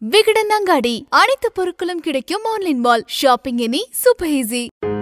விகடனங்காடி அனைத்து பொருட்களும் கிடைக்கும் ஆன்லைன் மால் ஷாப்பிங் இனி சூப்பர் ஈஸி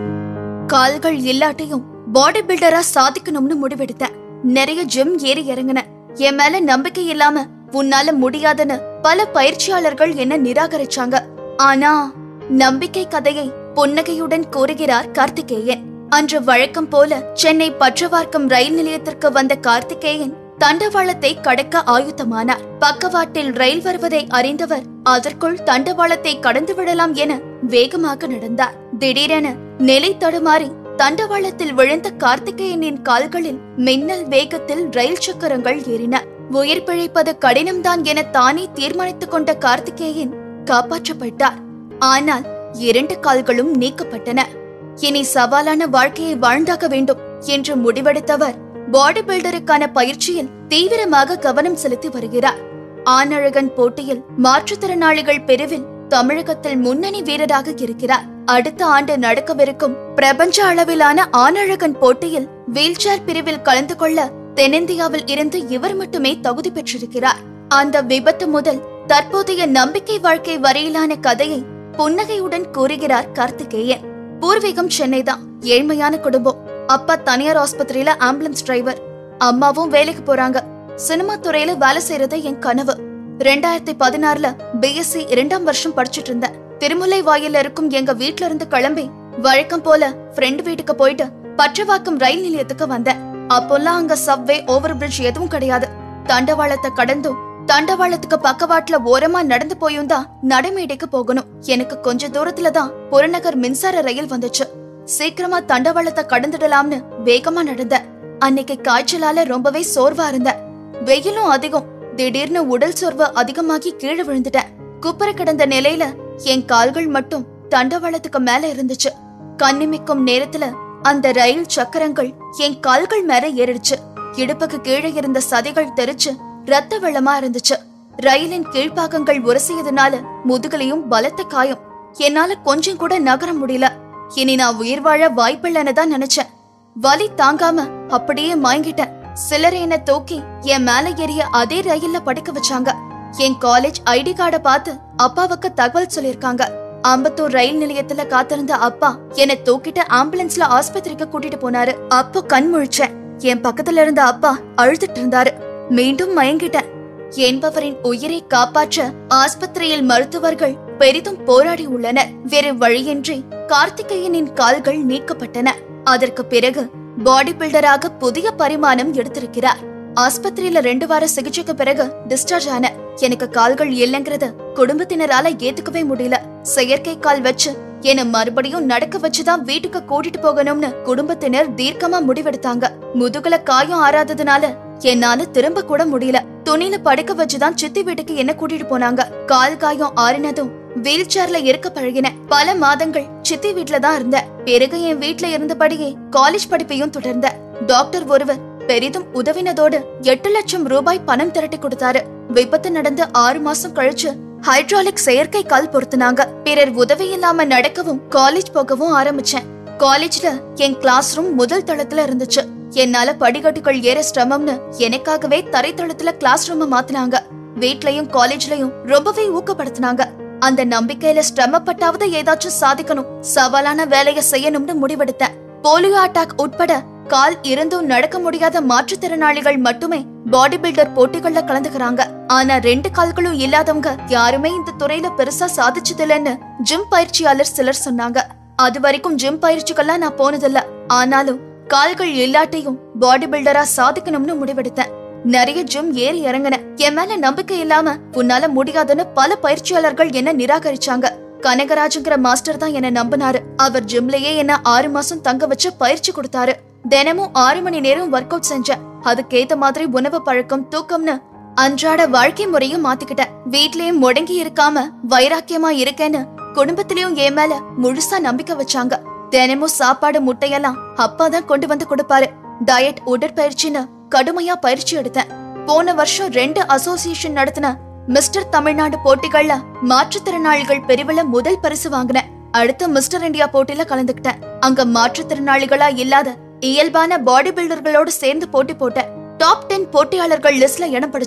கால்கள் இல்லாட்டியும் பாடி பில்டரா சாதிக்கணும்னு முடிவெடுத்தேன் நிறைய ஜிம் ஏறி இறங்கினேன் என் மேல நம்பிக்கை இல்லாம உன்னால முடியாதுன்னு பல பயிற்சியாளர்கள் என்ன நிராகரிச்சாங்க ஆனா நம்பிக்கை கதையை புன்னகையுடன் கூறுகிறார் கார்த்திகேயன் அன்று வழக்கம் போல சென்னை பற்றவார்க்கம் ரயில் நிலையத்திற்கு வந்த கார்த்திகேயன் தண்டவாளத்தை கடக்க ஆயுத்தமானார் பக்கவாட்டில் ரயில் வருவதை அறிந்தவர் அதற்குள் தண்டவாளத்தை கடந்து விடலாம் என வேகமாக நடந்தார் திடீரென நிலை தடுமாறி தண்டவாளத்தில் விழுந்த கார்த்திகேயனின் கால்களில் மின்னல் வேகத்தில் ரயில் சக்கரங்கள் ஏறின உயிர் பிழைப்பது கடினம்தான் என தானே தீர்மானித்துக் கொண்ட கார்த்திகேயன் காப்பாற்றப்பட்டார் ஆனால் இரண்டு கால்களும் நீக்கப்பட்டன இனி சவாலான வாழ்க்கையை வாழ்ந்தாக வேண்டும் என்று முடிவெடுத்தவர் பாடி பில்டருக்கான பயிற்சியில் தீவிரமாக கவனம் செலுத்தி வருகிறார் ஆனழகன் போட்டியில் மாற்றுத்திறனாளிகள் பிரிவில் தமிழகத்தில் முன்னணி வீரராக இருக்கிறார் அடுத்த ஆண்டு நடக்கவிருக்கும் பிரபஞ்ச அளவிலான ஆனழகன் போட்டியில் வீல்சேர் பிரிவில் கலந்து கொள்ள தென்னிந்தியாவில் இருந்து இவர் மட்டுமே தகுதி பெற்றிருக்கிறார் அந்த விபத்து முதல் தற்போதைய நம்பிக்கை வாழ்க்கை வரையிலான கதையை புன்னகையுடன் கூறுகிறார் கார்த்திகேயன் பூர்வீகம் சென்னைதான் ஏழ்மையான குடும்பம் அப்பா தனியார் ஆஸ்பத்திரியில ஆம்புலன்ஸ் டிரைவர் அம்மாவும் வேலைக்கு போறாங்க சினிமா துறையில வேலை செய்யறது என் கனவு ரெண்டாயிரத்தி பதினாறுல பிஎஸ்சி இரண்டாம் வருஷம் படிச்சிட்டு இருந்தேன் திருமுல்லை வாயில இருக்கும் எங்க வீட்ல இருந்து கிளம்பி வழக்கம் போல ஃப்ரெண்ட் வீட்டுக்கு போயிட்டு பற்றவாக்கம் ரயில் நிலையத்துக்கு வந்தேன் அப்போல்லாம் அங்க சப்வே ஓவர் பிரிட்ஜ் எதுவும் கிடையாது தண்டவாளத்தை கடந்தும் தண்டவாளத்துக்கு பக்கவாட்டுல ஓரமா நடந்து போயும் தான் நடைமேடைக்கு போகணும் எனக்கு கொஞ்ச தூரத்துல தான் புறநகர் மின்சார ரயில் வந்துச்சு சீக்கிரமா தண்டவாளத்தை கடந்துடலாம்னு வேகமா நடந்தேன் அன்னைக்கு காய்ச்சலால ரொம்பவே சோர்வா இருந்தேன் வெயிலும் அதிகம் திடீர்னு உடல் சோர்வு அதிகமாகி கீழே விழுந்துட்டேன் குப்புற கிடந்த நிலையில என் கால்கள் மட்டும் தண்டவாளத்துக்கு மேல இருந்துச்சு கண்ணிமிக்கும் நேரத்துல அந்த ரயில் சக்கரங்கள் என் கால்கள் மேல ஏறிடுச்சு இடுப்புக்கு கீழே இருந்த சதைகள் தெரிச்சு ரத்த வெள்ளமா இருந்துச்சு ரயிலின் கீழ்ப்பாகங்கள் உரசியதுனால முதுகலையும் பலத்த காயம் என்னால கொஞ்சம் கூட நகர முடியல இனி நான் உயிர் வாழ வாய்ப்பில்லைன்னு தான் நினைச்சேன் வலி தாங்காம அப்படியே மயங்கிட்டேன் சிலர் என்ன தூக்கி என் மேல ஏறிய அதே ரயில்ல படுக்க வச்சாங்க என் காலேஜ் ஐடி கார்டை பார்த்து அப்பாவுக்கு தகவல் சொல்லிருக்காங்க அம்பத்தூர் ரயில் நிலையத்துல காத்திருந்த அப்பா என்னை தூக்கிட்டு ஆம்புலன்ஸ்ல ஆஸ்பத்திரிக்கு கூட்டிட்டு போனாரு அப்போ கண் முழிச்சேன் என் பக்கத்துல இருந்த அப்பா அழுதுட்டு இருந்தாரு மீண்டும் மயங்கிட்டேன் என்பவரின் உயிரை காப்பாற்ற ஆஸ்பத்திரியில் மருத்துவர்கள் பெரிதும் போராடி உள்ளனர் வேறு வழியின்றி கார்த்திகேயனின் கால்கள் நீக்கப்பட்டன அதற்கு பிறகு பாடி பில்டராக புதிய பரிமாணம் எடுத்திருக்கிறார் ஆஸ்பத்திரியில ரெண்டு வார சிகிச்சைக்கு பிறகு டிஸ்சார்ஜ் ஆன எனக்கு கால்கள் இல்லைங்கிறத குடும்பத்தினரால ஏத்துக்கவே முடியல செயற்கை கால் வச்சு என்ன மறுபடியும் நடக்க வச்சுதான் வீட்டுக்கு கூட்டிட்டு போகணும்னு குடும்பத்தினர் தீர்க்கமா முடிவெடுத்தாங்க முதுகுல காயம் ஆறாததுனால என்னால திரும்ப கூட முடியல துணியில படுக்க வச்சுதான் சித்தி வீட்டுக்கு என்ன கூட்டிட்டு போனாங்க கால் காயம் ஆறினதும் வீல் சேர்ல இருக்க பழகினேன் பல மாதங்கள் சித்தி வீட்ல தான் இருந்தேன் பிறகு என் வீட்ல இருந்தபடியே காலேஜ் படிப்பையும் தொடர்ந்தேன் டாக்டர் ஒருவர் பெரிதும் உதவினதோடு எட்டு லட்சம் ரூபாய் பணம் திரட்டி கொடுத்தாரு விபத்து நடந்து ஆறு மாசம் கழிச்சு ஹைட்ராலிக் செயற்கை கால் பொருத்தினாங்க பிறர் உதவி இல்லாம நடக்கவும் காலேஜ் போகவும் ஆரம்பிச்சேன் காலேஜ்ல என் கிளாஸ் ரூம் முதல் தளத்துல இருந்துச்சு என்னால படிக்கட்டுகள் ஏற சிரமம்னு எனக்காகவே தரைத்தளத்துல கிளாஸ் ரூம் மாத்தினாங்க வீட்லயும் காலேஜ்லயும் ரொம்பவே ஊக்கப்படுத்தினாங்க அந்த நம்பிக்கையில சிரமப்பட்டாவது ஏதாச்சும் சாதிக்கணும் சவாலான வேலைய செய்யணும்னு முடிவெடுத்தேன் போலியோ அட்டாக் உட்பட கால் இருந்தும் நடக்க முடியாத மாற்றுத்திறனாளிகள் மட்டுமே பாடி பில்டர் போட்டிகள்ல கலந்துக்கிறாங்க ஆனா ரெண்டு கால்களும் இல்லாதவங்க யாருமே இந்த துறையில பெருசா சாதிச்சதில்லைன்னு ஜிம் பயிற்சியாளர் சிலர் சொன்னாங்க அது வரைக்கும் ஜிம் பயிற்சிகள்லாம் நான் போனதில்ல ஆனாலும் கால்கள் இல்லாட்டியும் பாடி பில்டரா சாதிக்கணும்னு முடிவெடுத்தேன் நிறைய ஜிம் ஏறி இறங்கினேன் என் மேல நம்பிக்கை இல்லாம உன்னால முடியாதுன்னு பல பயிற்சியாளர்கள் என்ன நிராகரிச்சாங்க கனகராஜுங்கிற மாஸ்டர் தான் என்ன நம்பினாரு அவர் ஜிம்லயே என்ன ஆறு மாசம் தங்க வச்சு பயிற்சி கொடுத்தாரு தினமும் ஆறு மணி நேரம் ஒர்க் அவுட் செஞ்சேன் அதுக்கேத்த மாதிரி உணவு பழக்கம் தூக்கம்னு அன்றாட வாழ்க்கை முறையும் மாத்திக்கிட்டேன் வீட்லயே முடங்கி இருக்காம வைராக்கியமா இருக்கேன்னு குடும்பத்திலயும் என் மேல முழுசா நம்பிக்கை வச்சாங்க தினமும் சாப்பாடு முட்டையெல்லாம் அப்பா தான் கொண்டு வந்து கொடுப்பாரு டயட் உடற்பயிற்சின்னு கடுமையா பயிற்சி எடுத்தேன் போன வருஷம் ரெண்டு அசோசியேஷன் நடத்தின மிஸ்டர் தமிழ்நாடு போட்டிகள்ல மாற்றுத்திறனாளிகள் பிரிவுல முதல் பரிசு வாங்கினேன் அடுத்து மிஸ்டர் இந்தியா போட்டியில கலந்துக்கிட்டேன் அங்க மாற்றுத்திறனாளிகளா இல்லாத இயல்பான பாடி பில்டர்களோட சேர்ந்து போட்டி போட்டேன் டாப் டென் போட்டியாளர்கள் லிஸ்ட்ல இடம் பிடிச்சேன்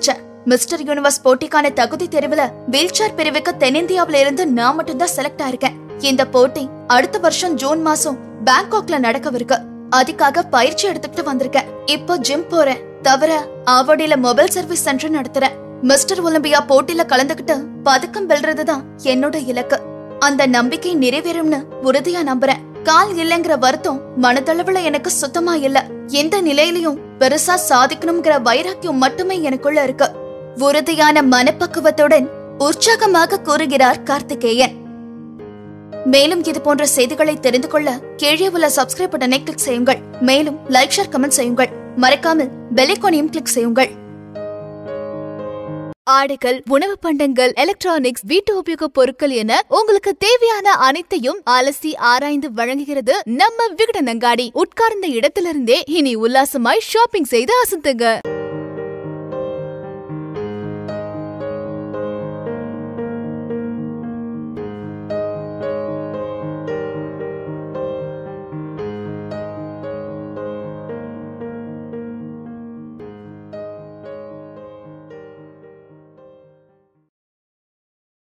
மிஸ்டர் யூனிவர்ஸ் போட்டிக்கான தகுதி தெரிவுல வீல்சேர் பிரிவுக்கு தென்னிந்தியாவில இருந்து நான் மட்டும்தான் செலக்ட் ஆயிருக்கேன் இந்த போட்டி அடுத்த வருஷம் ஜூன் மாசம் பேங்காக்ல நடக்கவிருக்கு அதுக்காக பயிற்சி எடுத்துக்கிட்டு வந்திருக்கேன் இப்போ ஜிம் போறேன் தவிர ஆவடியில மொபைல் சர்வீஸ் சென்டர் நடத்துறேன் மிஸ்டர் ஒலிம்பியா போட்டியில கலந்துக்கிட்டு பதக்கம் வெல்றதுதான் என்னோட இலக்கு அந்த நம்பிக்கை நிறைவேறும்னு உறுதியா நம்புறேன் கால் இல்லைங்கிற வருத்தம் மனதளவுல எனக்கு சுத்தமா இல்ல எந்த நிலையிலயும் பெருசா சாதிக்கணுங்கிற வைராக்கியம் மட்டுமே எனக்குள்ள இருக்கு உறுதியான மனப்பக்குவத்துடன் உற்சாகமாக கூறுகிறார் கார்த்திகேயன் மேலும் இது போன்ற செய்திகளை தெரிந்து கொள்ள கீழே உள்ள சப்ஸ்கிரைப் பட்டனை கிளிக் செய்யுங்கள் மேலும் லைக் ஷேர் கமெண்ட் செய்யுங்கள் மறக்காமல் பெல்லைக்கானையும் கிளிக் செய்யுங்கள் ஆடைகள் உணவு பண்டங்கள் எலக்ட்ரானிக்ஸ் வீட்டு உபயோக பொருட்கள் என உங்களுக்கு தேவையான அனைத்தையும் அலசி ஆராய்ந்து வழங்குகிறது நம்ம விகடன் அங்காடி உட்கார்ந்த இடத்திலிருந்தே இனி உல்லாசமாய் ஷாப்பிங் செய்து அசத்துங்க